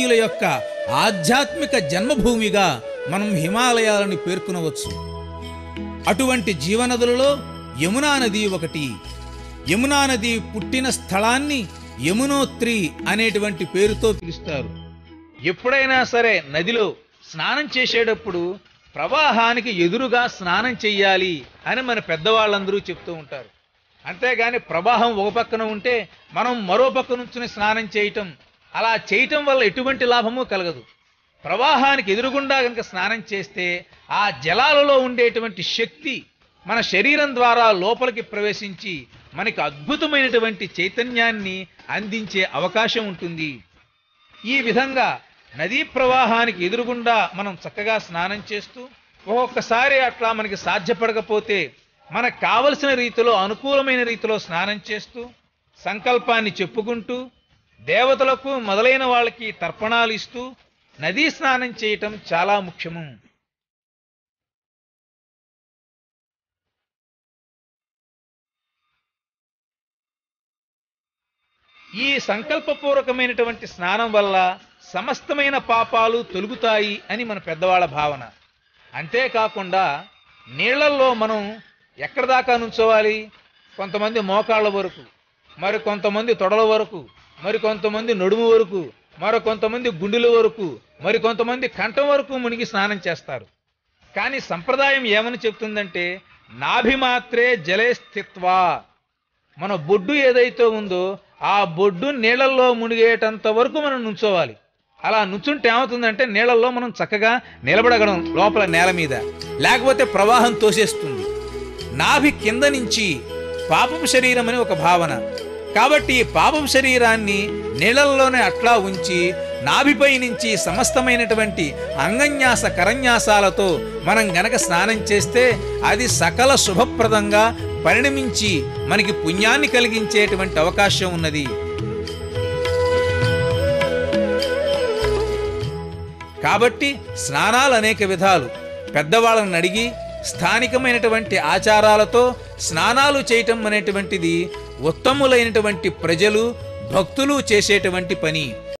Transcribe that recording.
భారతీయుల యొక్క ఆధ్యాత్మిక జన్మభూమిగా మనం హిమాలయాలను పేర్కొనవచ్చు అటువంటి జీవనదులలో యమునా నది ఒకటి యమునా నది పుట్టిన స్థలాన్ని యమునోత్రి అనేటువంటి పేరుతో పిలుస్తారు ఎప్పుడైనా సరే నదిలో స్నానం చేసేటప్పుడు ప్రవాహానికి ఎదురుగా స్నానం చెయ్యాలి అని మన పెద్దవాళ్ళందరూ చెప్తూ ఉంటారు అంతేగాని ప్రవాహం ఒక పక్కన ఉంటే మనం మరో పక్క నుంచుని స్నానం చేయటం అలా చేయటం వల్ల ఎటువంటి లాభము కలగదు ప్రవాహానికి ఎదురుగుండా కనుక స్నానం చేస్తే ఆ జలాలలో ఉండేటువంటి శక్తి మన శరీరం ద్వారా లోపలికి ప్రవేశించి మనకి అద్భుతమైనటువంటి చైతన్యాన్ని అందించే అవకాశం ఉంటుంది ఈ విధంగా నదీ ప్రవాహానికి ఎదురుగుండా మనం చక్కగా స్నానం చేస్తూ ఒక్కొక్కసారి అట్లా మనకి సాధ్యపడకపోతే మనకు కావలసిన రీతిలో అనుకూలమైన రీతిలో స్నానం చేస్తూ సంకల్పాన్ని చెప్పుకుంటూ దేవతలకు మొదలైన వాళ్ళకి తర్పణాలు ఇస్తూ నదీ స్నానం చేయటం చాలా ముఖ్యము ఈ సంకల్పపూర్వకమైనటువంటి స్నానం వల్ల సమస్తమైన పాపాలు తొలుగుతాయి అని మన పెద్దవాళ్ళ భావన అంతేకాకుండా నీళ్లల్లో మనం ఎక్కడ దాకా నుంచోవాలి కొంతమంది మోకాళ్ళ వరకు మరి కొంతమంది తొడల వరకు మరి కొంతమంది నడుము వరకు మరి కొంతమంది గుండెల వరకు మరి కొంతమంది కంఠం వరకు మునిగి స్నానం చేస్తారు కానీ సంప్రదాయం ఏమని చెప్తుందంటే నాభి మాత్రే జలే స్థిత్వా మన బొడ్డు ఏదైతే ఉందో ఆ బొడ్డు నీళ్ళల్లో మునిగేటంత వరకు మనం నుంచోవాలి అలా నుంచుంటే ఏమవుతుందంటే నీళ్ళల్లో మనం చక్కగా నిలబడగడం లోపల నేల మీద లేకపోతే ప్రవాహం తోసేస్తుంది నాభి కింద నుంచి పాపపు శరీరం అని ఒక భావన కాబట్టి ఈ పాపపు శరీరాన్ని నీళ్ళల్లోనే అట్లా ఉంచి నాభిపై నుంచి సమస్తమైనటువంటి అంగన్యాస కరన్యాసాలతో మనం గనక స్నానం చేస్తే అది సకల శుభప్రదంగా పరిణమించి మనకి పుణ్యాన్ని కలిగించేటువంటి అవకాశం ఉన్నది కాబట్టి స్నానాలు అనేక విధాలు పెద్దవాళ్ళని అడిగి స్థానికమైనటువంటి ఆచారాలతో స్నానాలు చేయటం అనేటువంటిది ఉత్తములైనటువంటి ప్రజలు భక్తులు చేసేటువంటి పని